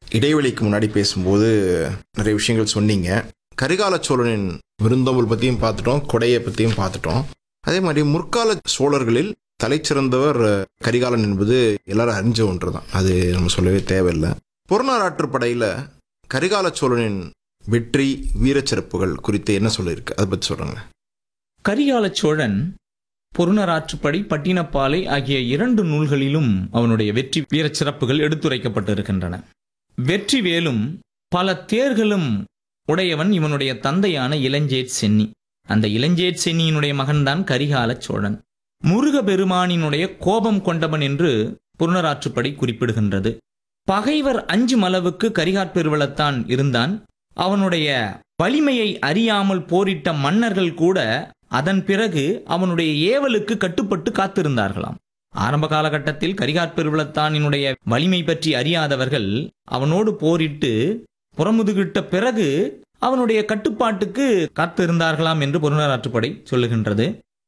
இடைவெளிக்கு முன்னாடி பேசும்போது நிறைய விஷயங்கள் சொன்னீங்க கரிகால சோழனின் விருந்தோம்பல் பற்றியும் பார்த்துட்டோம் கொடையை பற்றியும் பார்த்துட்டோம் அதே மாதிரி முற்கால சோழர்களில் தலைச்சிறந்தவர் கரிகாலன் என்பது எல்லாரும் அறிஞ்ச ஒன்று தான் அது நம்ம சொல்லவே தேவையில்லை புறநாராற்று படையில் கரிகால சோழனின் வெற்றி வீரச்சிறப்புகள் குறித்து என்ன சொல்லியிருக்கு அதை பற்றி சொல்லுங்க கரிகால சோழன் பொருணராற்றுப்படை பட்டினப்பாலை ஆகிய இரண்டு நூல்களிலும் அவனுடைய வெற்றி வீரச் சிறப்புகள் எடுத்துரைக்கப்பட்டிருக்கின்றன வெற்றி வேலும் பல தேர்களும் உடையவன் இவனுடைய தந்தையான இளஞ்சேட் சென்னி அந்த இளஞ்சேட் சென்னியினுடைய மகன்தான் கரிகால சோழன் முருக பெருமானினுடைய கோபம் கொண்டவன் என்று புறநராற்றுப்படை குறிப்பிடுகின்றது பகைவர் அஞ்சும் அளவுக்கு கரிகாட் பெருவளத்தான் இருந்தான் அவனுடைய வலிமையை அறியாமல் போரிட்ட மன்னர்கள் கூட அதன் பிறகு அவனுடைய ஏவலுக்கு கட்டுப்பட்டு காத்திருந்தார்களாம் ஆரம்ப காலகட்டத்தில் கரிகாட் பெருவளத்தானினுடைய வலிமை பற்றி அறியாதவர்கள் அவனோடு போரிட்டு புறமுதுகிட்ட பிறகு அவனுடைய கட்டுப்பாட்டுக்கு காத்திருந்தார்களாம் என்று புறநராற்றுப்படை சொல்லுகின்றது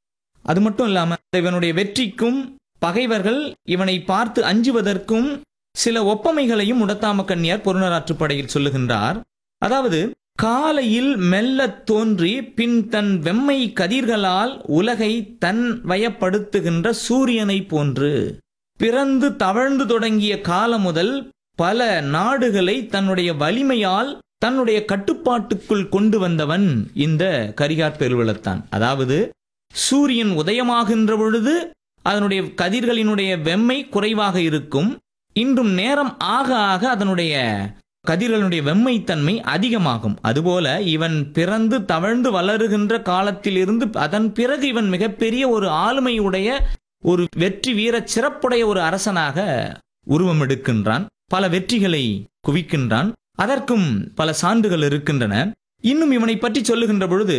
அது மட்டும் இல்லாம இவனுடைய வெற்றிக்கும் பகைவர்கள் இவனை பார்த்து அஞ்சுவதற்கும் சில ஒப்பமைகளையும் உடத்தாம கன்னியார் பொருணராற்றுப்படையில் சொல்லுகின்றார் அதாவது காலையில் மெல்லத் தோன்றி பின் தன் வெம்மை கதிர்களால் உலகை தன் வயப்படுத்துகின்ற சூரியனைப் போன்று பிறந்து தவழ்ந்து தொடங்கிய காலம் முதல் பல நாடுகளை தன்னுடைய வலிமையால் தன்னுடைய கட்டுப்பாட்டுக்குள் கொண்டு வந்தவன் இந்த கரிகார் பெருவளத்தான் அதாவது சூரியன் உதயமாகின்ற பொழுது அதனுடைய கதிர்களினுடைய வெம்மை குறைவாக இருக்கும் இன்றும் நேரம் ஆக ஆக அதனுடைய கதிர்களுடைய வெம்மைத்தன்மை அதிகமாகும் அதுபோல இவன் பிறந்து தவழ்ந்து வளருகின்ற காலத்திலிருந்து அதன் பிறகு இவன் மிகப்பெரிய ஒரு ஆளுமையுடைய ஒரு வெற்றி வீர சிறப்புடைய ஒரு அரசனாக உருவம் எடுக்கின்றான் பல வெற்றிகளை குவிக்கின்றான் அதற்கும் பல சான்றுகள் இருக்கின்றன இன்னும் இவனை பற்றி சொல்லுகின்ற பொழுது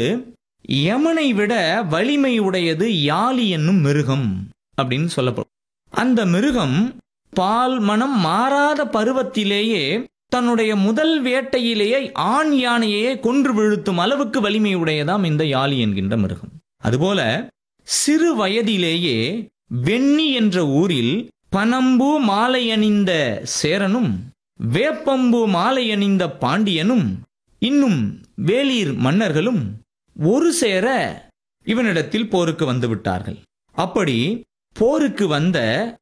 யமனை விட வலிமை உடையது யாலி என்னும் மிருகம் அப்படின்னு சொல்லப்படும் அந்த மிருகம் பால் மனம் மாறாத பருவத்திலேயே தன்னுடைய முதல் வேட்டையிலேயே ஆண் யானையே கொன்று வீழ்த்தும் அளவுக்கு வலிமை உடையதாம் இந்த யாலி என்கின்ற மிருகம் அதுபோல சிறு வயதிலேயே வெண்ணி என்ற ஊரில் பனம்பூ மாலை அணிந்த சேரனும் வேப்பம்பூ மாலை அணிந்த பாண்டியனும் இன்னும் வேலீர் மன்னர்களும் ஒரு சேர இவனிடத்தில் போருக்கு வந்து விட்டார்கள் அப்படி போருக்கு வந்த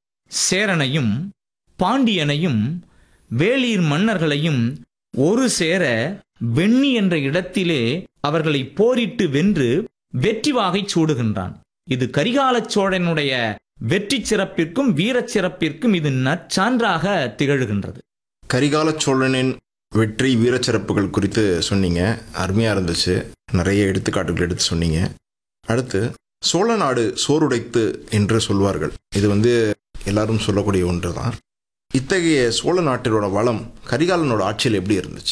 சேரனையும் பாண்டியனையும் வேலீர் மன்னர்களையும் ஒரு சேர வெண்ணி என்ற இடத்திலே அவர்களை போரிட்டு வென்று வெற்றி வாகை சூடுகின்றான் இது கரிகால சோழனுடைய வெற்றி சிறப்பிற்கும் வீரச் சிறப்பிற்கும் இது நற்சான்றாக திகழ்கின்றது கரிகால சோழனின் வெற்றி வீரச்சிறப்புகள் குறித்து சொன்னீங்க அருமையாக இருந்துச்சு நிறைய எடுத்துக்காட்டுகள் எடுத்து சொன்னீங்க அடுத்து சோழ நாடு சோறுடைத்து என்று சொல்வார்கள் இது வந்து எல்லாரும் சொல்லக்கூடிய ஒன்று தான் இத்தகைய சோழ நாட்டினோட வளம் கரிகாலனோட ஆட்சியில் எப்படி இருந்துச்சு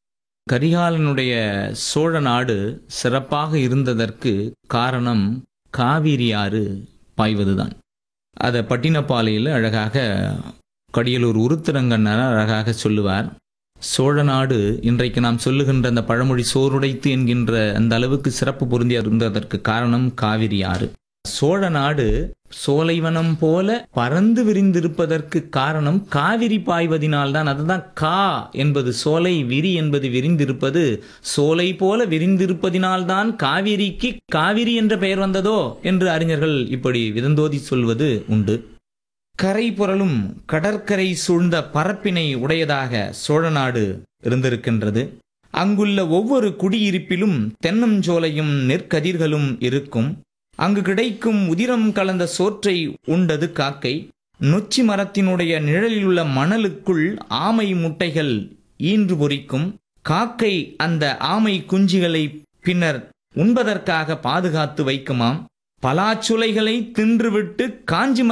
கரிகாலனுடைய சோழ நாடு சிறப்பாக இருந்ததற்கு காரணம் காவிரி ஆறு பாய்வதுதான் அதை பட்டினப்பாலையில் அழகாக கடியலூர் உருத்திரங்கண்ணர் அழகாக சொல்லுவார் சோழ நாடு இன்றைக்கு நாம் சொல்லுகின்ற அந்த பழமொழி சோறுடைத்து என்கின்ற அந்த அளவுக்கு சிறப்பு பொருந்திய இருந்ததற்கு காரணம் காவிரி ஆறு சோழ நாடு சோலைவனம் போல பறந்து விரிந்திருப்பதற்கு காரணம் காவிரி பாய்வதினால்தான் அதுதான் கா என்பது சோலை விரி என்பது விரிந்திருப்பது சோலை போல விரிந்திருப்பதினால்தான் காவிரிக்கு காவிரி என்ற பெயர் வந்ததோ என்று அறிஞர்கள் இப்படி விதந்தோதி சொல்வது உண்டு கரை புரளும் கடற்கரை சூழ்ந்த பரப்பினை உடையதாக சோழநாடு இருந்திருக்கின்றது அங்குள்ள ஒவ்வொரு குடியிருப்பிலும் தென்னஞ்சோலையும் நெற்கதிர்களும் இருக்கும் அங்கு கிடைக்கும் உதிரம் கலந்த சோற்றை உண்டது காக்கை நொச்சி மரத்தினுடைய நிழலில் உள்ள மணலுக்குள் ஆமை முட்டைகள் ஈன்று பொறிக்கும் காக்கை அந்த ஆமை குஞ்சுகளை பின்னர் உண்பதற்காக பாதுகாத்து வைக்குமாம் பலாச்சுளைகளை தின்றுவிட்டு காஞ்சி